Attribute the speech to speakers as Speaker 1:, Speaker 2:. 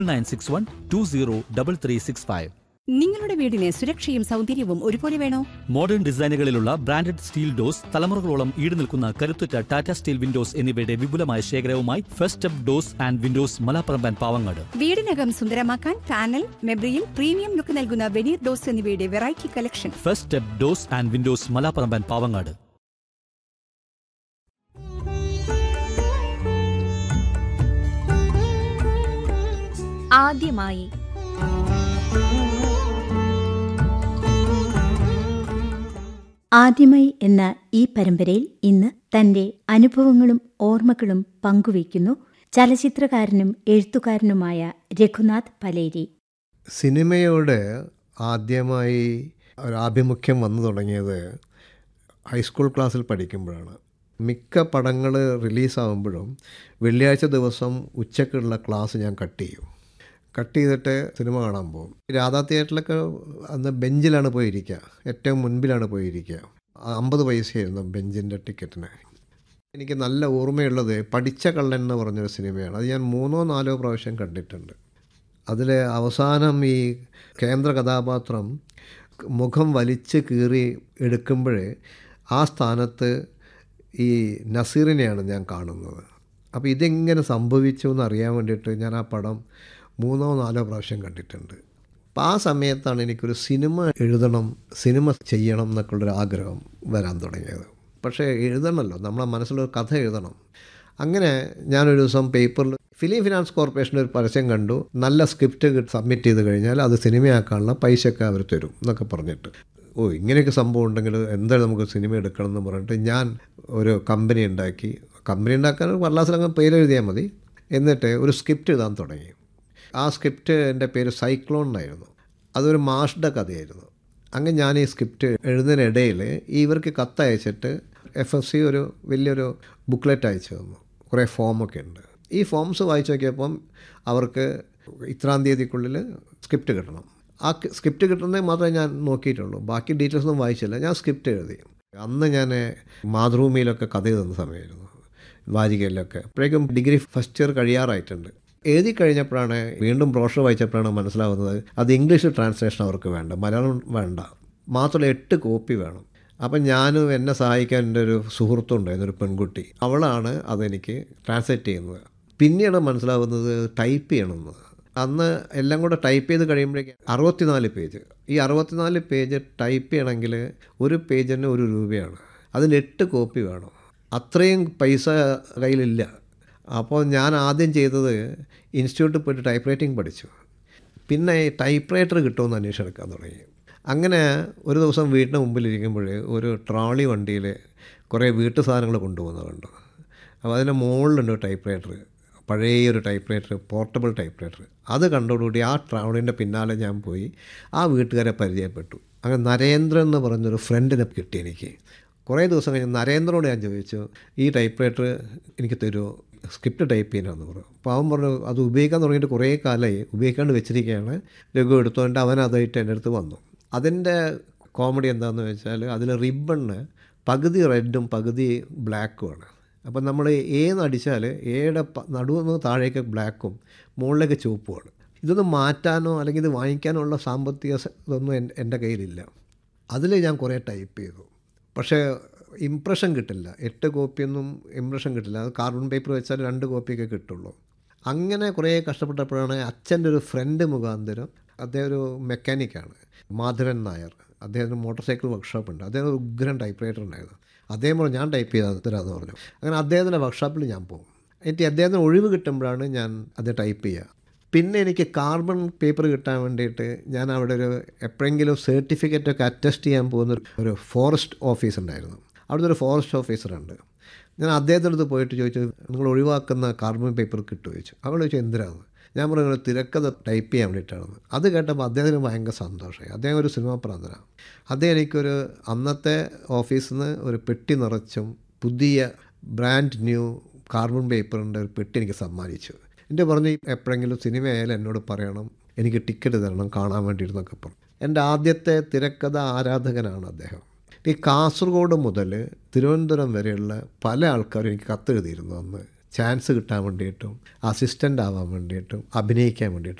Speaker 1: nine six one two zero double three six five
Speaker 2: നിങ്ങളുടെ വീടിന് സുരക്ഷയും സൗന്ദര്യവും ഒരുപോലെ വേണോ
Speaker 1: മോഡേൺ ഡിസൈനുകളിലുള്ള ബ്രാൻഡഡ് സ്റ്റീൽ ഡോസ് തലമുറകളോളം ഈട് നിൽക്കുന്ന കരുത്തുറ്റ ടാറ്റ സ്റ്റീൽ വിൻഡോസ് എന്നിവയുടെ വിപുലമായ ശേഖരവുമായി first step doors and windows മലപ്പുറമ്പൻ പാവങ്ങാട്
Speaker 2: വീടിനകം സുന്ദരമാക്കാൻ പാനൽ മെബ്രിയിൽ പ്രീമിയം ലുക്ക് നൽകുന്ന വെനീർ ഡോസ് എന്നിവയുടെ variety collection
Speaker 1: first step doors and windows മലപ്പുറമ്പൻ പാവങ്ങാട്
Speaker 3: ആദ്യമായി
Speaker 4: ആദ്യമായി എന്ന ഈ പരമ്പരയിൽ ഇന്ന് തന്റെ അനുഭവങ്ങളും ഓർമ്മകളും പങ്കുവയ്ക്കുന്നു ചലച്ചിത്രകാരനും എഴുത്തുകാരനുമായ രഘുനാഥ് പലേരി
Speaker 5: സിനിമയോട് ആദ്യമായി ഒരു ആഭിമുഖ്യം വന്നു തുടങ്ങിയത് ഹൈസ്കൂൾ ക്ലാസ്സിൽ പഠിക്കുമ്പോഴാണ് മിക്ക പടങ്ങൾ റിലീസാകുമ്പോഴും വെള്ളിയാഴ്ച ദിവസം ഉച്ചക്കുള്ള ക്ലാസ് ഞാൻ കട്ട് ചെയ്യും കട്ട് ചെയ്തിട്ട് സിനിമ കാണാൻ പോകും രാധാ തിയേറ്ററിലൊക്കെ അന്ന് ബെഞ്ചിലാണ് പോയിരിക്കുക ഏറ്റവും മുൻപിലാണ് പോയിരിക്കുക അമ്പത് പൈസയായിരുന്നു ബെഞ്ചിൻ്റെ ടിക്കറ്റിന് എനിക്ക് നല്ല ഓർമ്മയുള്ളത് പഠിച്ച കള്ളൻ എന്ന് പറഞ്ഞൊരു സിനിമയാണ് അത് ഞാൻ മൂന്നോ നാലോ പ്രാവശ്യം കണ്ടിട്ടുണ്ട് അതിൽ അവസാനം ഈ കേന്ദ്ര കഥാപാത്രം മുഖം വലിച്ച് കീറി എടുക്കുമ്പോൾ ആ സ്ഥാനത്ത് ഈ നസീറിനെയാണ് ഞാൻ കാണുന്നത് അപ്പോൾ ഇതെങ്ങനെ സംഭവിച്ചു എന്ന് അറിയാൻ വേണ്ടിയിട്ട് ഞാൻ ആ പടം മൂന്നോ നാലോ പ്രാവശ്യം കണ്ടിട്ടുണ്ട് അപ്പോൾ ആ സമയത്താണ് എനിക്കൊരു സിനിമ എഴുതണം സിനിമ ചെയ്യണം എന്നൊക്കെയുള്ളൊരു ആഗ്രഹം വരാൻ തുടങ്ങിയത് പക്ഷേ എഴുതണമല്ലോ നമ്മളെ മനസ്സിലൊരു കഥ എഴുതണം അങ്ങനെ ഞാനൊരു ദിവസം പേപ്പറിൽ ഫിലിം ഫിനാൻസ് കോർപ്പറേഷൻ്റെ ഒരു പരസ്യം കണ്ടു നല്ല സ്ക്രിപ്റ്റ് സബ്മിറ്റ് ചെയ്ത് കഴിഞ്ഞാൽ അത് സിനിമയാക്കാനുള്ള പൈസയൊക്കെ അവർ തരും എന്നൊക്കെ പറഞ്ഞിട്ട് ഓ ഇങ്ങനെയൊക്കെ സംഭവം ഉണ്ടെങ്കിൽ എന്തായാലും നമുക്ക് സിനിമ എടുക്കണം എന്ന് പറഞ്ഞിട്ട് ഞാൻ ഒരു കമ്പനി ഉണ്ടാക്കി കമ്പനി ഉണ്ടാക്കാൻ വല്ലാസിലങ്ങ് പേര് എഴുതിയാൽ മതി എന്നിട്ട് ഒരു സ്ക്രിപ്റ്റ് എഴുതാൻ തുടങ്ങി ആ സ്ക്രിപ്റ്റ് എൻ്റെ പേര് സൈക്ലോൺ എന്നായിരുന്നു അതൊരു മാഷ്ടെ കഥയായിരുന്നു അങ്ങനെ ഞാൻ ഈ സ്ക്രിപ്റ്റ് എഴുതുന്നതിനിടയിൽ ഇവർക്ക് കത്തയച്ചിട്ട് എഫ് എഫ് സി ഒരു വലിയൊരു ബുക്ക്ലെറ്റ് അയച്ചു തന്നു കുറേ ഫോമൊക്കെ ഉണ്ട് ഈ ഫോംസ് വായിച്ചു നോക്കിയപ്പം അവർക്ക് ഇത്രാം തീയതിക്കുള്ളിൽ സ്ക്രിപ്റ്റ് കിട്ടണം ആ സ്ക്രിപ്റ്റ് കിട്ടുന്നത് മാത്രമേ ഞാൻ നോക്കിയിട്ടുള്ളൂ ബാക്കി ഡീറ്റെയിൽസ് ഒന്നും വായിച്ചില്ല ഞാൻ സ്ക്രിപ്റ്റ് എഴുതി അന്ന് ഞാൻ മാതൃഭൂമിയിലൊക്കെ കഥ എഴുതുന്ന സമയമായിരുന്നു വാരികയിലൊക്കെ അപ്പോഴേക്കും ഡിഗ്രി ഫസ്റ്റ് ഇയർ കഴിയാറായിട്ടുണ്ട് എഴുതി കഴിഞ്ഞപ്പോഴാണ് വീണ്ടും ബ്രോഷർ വായിച്ചപ്പോഴാണ് മനസ്സിലാവുന്നത് അത് ഇംഗ്ലീഷ് ട്രാൻസ്ലേഷൻ അവർക്ക് വേണ്ട മലയാളം വേണ്ട മാത്രമല്ല എട്ട് കോപ്പി വേണം അപ്പം ഞാനും എന്നെ സഹായിക്കാൻ എൻ്റെ ഒരു സുഹൃത്തുണ്ടായിരുന്നു ഒരു പെൺകുട്ടി അവളാണ് അതെനിക്ക് ട്രാൻസ്ലേറ്റ് ചെയ്യുന്നത് പിന്നീട് മനസ്സിലാവുന്നത് ടൈപ്പ് ചെയ്യണമെന്ന് അന്ന് എല്ലാം കൂടെ ടൈപ്പ് ചെയ്ത് കഴിയുമ്പോഴേക്കും അറുപത്തിനാല് പേജ് ഈ അറുപത്തിനാല് പേജ് ടൈപ്പ് ചെയ്യണമെങ്കിൽ ഒരു പേജിന് ഒരു രൂപയാണ് അതിന് എട്ട് കോപ്പി വേണം അത്രയും പൈസ കയ്യിലില്ല അപ്പോൾ ഞാൻ ആദ്യം ചെയ്തത് ഇൻസ്റ്റിറ്റ്യൂട്ടിൽ പോയിട്ട് ടൈപ്പ് റൈറ്റിംഗ് പഠിച്ചു പിന്നെ ടൈപ്പ് റൈറ്റർ കിട്ടുമെന്ന് അന്വേഷണം എടുക്കാൻ തുടങ്ങി അങ്ങനെ ഒരു ദിവസം വീടിന് മുമ്പിലിരിക്കുമ്പോൾ ഒരു ട്രോളി വണ്ടിയിൽ കുറേ വീട്ടു സാധനങ്ങൾ കൊണ്ടുപോകുന്നത് കണ്ടു അപ്പോൾ അതിൻ്റെ മുകളിലുണ്ട് ടൈപ്പ് റൈറ്റർ പഴയ ഒരു typewriter portable typewriter അത് കണ്ടോടുകൂടി ആ ട്രാവലിൻ്റെ പിന്നാലെ ഞാൻ പോയി ആ വീട്ടുകാരെ പരിചയപ്പെട്ടു അങ്ങനെ നരേന്ദ്രൻ എന്ന് പറഞ്ഞൊരു ഫ്രണ്ടിനെ കിട്ടി എനിക്ക് കുറേ ദിവസം കഴിഞ്ഞ് നരേന്ദ്രനോട് ഞാൻ ചോദിച്ചു ഈ ടൈപ്പ് റൈറ്റർ എനിക്ക് തരുമോ സ്ക്രിപ്റ്റ് ടൈപ്പ് ചെയ്യാനാന്ന് പറഞ്ഞു അപ്പോൾ അവൻ പറഞ്ഞു അത് ഉപയോഗിക്കാൻ തുടങ്ങിയിട്ട് കുറേ കാലമായി ഉപയോഗിക്കാണ്ട് വെച്ചിരിക്കുകയാണ് രഘു എടുത്തുകൊണ്ട് അവൻ അതായിട്ട് എൻ്റെ അടുത്ത് വന്നു അതിൻ്റെ കോമഡി എന്താണെന്ന് വെച്ചാൽ അതിൽ റിബണ് പകുതി റെഡും പകുതി ബ്ലാക്കുമാണ് അപ്പം നമ്മൾ ഏന്ന് അടിച്ചാൽ ഏയുടെ നടുവെന്ന് താഴേക്ക് ബ്ലാക്കും മുകളിലേക്ക് ചുവപ്പുമാണ് ഇതൊന്നും മാറ്റാനോ അല്ലെങ്കിൽ ഇത് വാങ്ങിക്കാനോ ഉള്ള സാമ്പത്തിക ഇതൊന്നും എൻ്റെ കയ്യിലില്ല അതിൽ ഞാൻ കുറേ ടൈപ്പ് ചെയ്തു പക്ഷേ ഇംപ്രഷൻ കിട്ടില്ല എട്ട് കോപ്പിയൊന്നും ഇംപ്രഷൻ കിട്ടില്ല അത് കാർബൺ പേപ്പർ വെച്ചാൽ രണ്ട് കോപ്പിയൊക്കെ കിട്ടുള്ളൂ അങ്ങനെ കുറേ കഷ്ടപ്പെട്ടപ്പോഴാണ് അച്ഛൻ്റെ ഒരു ഫ്രണ്ട് മുഖാന്തരം അദ്ദേഹം ഒരു മെക്കാനിക്കാണ് മാധവൻ നായർ അദ്ദേഹത്തിന് മോട്ടോർ സൈക്കിൾ വർക്ക്ഷോപ്പ് ഉണ്ട് അദ്ദേഹം ഒരു ഉഗ്രൻ ടൈപ്പ് റൈറ്റർ ഉണ്ടായിരുന്നു അദ്ദേഹം പറഞ്ഞു ഞാൻ ടൈപ്പ് ചെയ്താൽ തരാമെന്ന് പറഞ്ഞു അങ്ങനെ അദ്ദേഹത്തിൻ്റെ വർക്ക്ഷോപ്പിൽ ഞാൻ പോകും എനിക്ക് അദ്ദേഹത്തിന് ഒഴിവ് കിട്ടുമ്പോഴാണ് ഞാൻ അത് ടൈപ്പ് ചെയ്യുക പിന്നെ എനിക്ക് കാർബൺ പേപ്പർ കിട്ടാൻ വേണ്ടിയിട്ട് ഞാൻ അവിടെ ഒരു എപ്പോഴെങ്കിലും സർട്ടിഫിക്കറ്റൊക്കെ അറ്റസ്റ്റ് ചെയ്യാൻ പോകുന്ന ഒരു ഫോറസ്റ്റ് ഓഫീസ് ഉണ്ടായിരുന്നു അവിടുത്തെ ഒരു ഫോറസ്റ്റ് ഓഫീസറുണ്ട് ഞാൻ അദ്ദേഹത്തിൻ്റെ അടുത്ത് പോയിട്ട് ചോദിച്ചു നിങ്ങൾ ഒഴിവാക്കുന്ന കാർബൺ പേപ്പർ കിട്ടുമോ ചോദിച്ചു അവൾ ചോദിച്ചു എന്തിനാണ് ഞാൻ പറഞ്ഞു തിരക്കഥ ടൈപ്പ് ചെയ്യാൻ വേണ്ടിയിട്ടാണെന്ന് അത് കേട്ടപ്പോൾ അദ്ദേഹത്തിന് ഭയങ്കര സന്തോഷമായി അദ്ദേഹം ഒരു സിനിമ പ്രാന്തനാണ് അദ്ദേഹം എനിക്കൊരു അന്നത്തെ ഓഫീസിൽ നിന്ന് ഒരു പെട്ടി നിറച്ചും പുതിയ ബ്രാൻഡ് ന്യൂ കാർബൺ പേപ്പറിൻ്റെ ഒരു പെട്ടി എനിക്ക് സമ്മാനിച്ചു എൻ്റെ പറഞ്ഞ് എപ്പോഴെങ്കിലും സിനിമ ആയാലും എന്നോട് പറയണം എനിക്ക് ടിക്കറ്റ് തരണം കാണാൻ വേണ്ടിയിരുന്നൊക്കെ പറഞ്ഞു എൻ്റെ ആദ്യത്തെ തിരക്കഥ ആരാധകനാണ് അദ്ദേഹം ഈ കാസർഗോഡ് മുതൽ തിരുവനന്തപുരം വരെയുള്ള പല ആൾക്കാരും എനിക്ക് കത്തെഴുതിയിരുന്നു അന്ന് ചാൻസ് കിട്ടാൻ വേണ്ടിയിട്ടും അസിസ്റ്റൻ്റ് ആവാൻ വേണ്ടിയിട്ടും അഭിനയിക്കാൻ വേണ്ടിയിട്ടും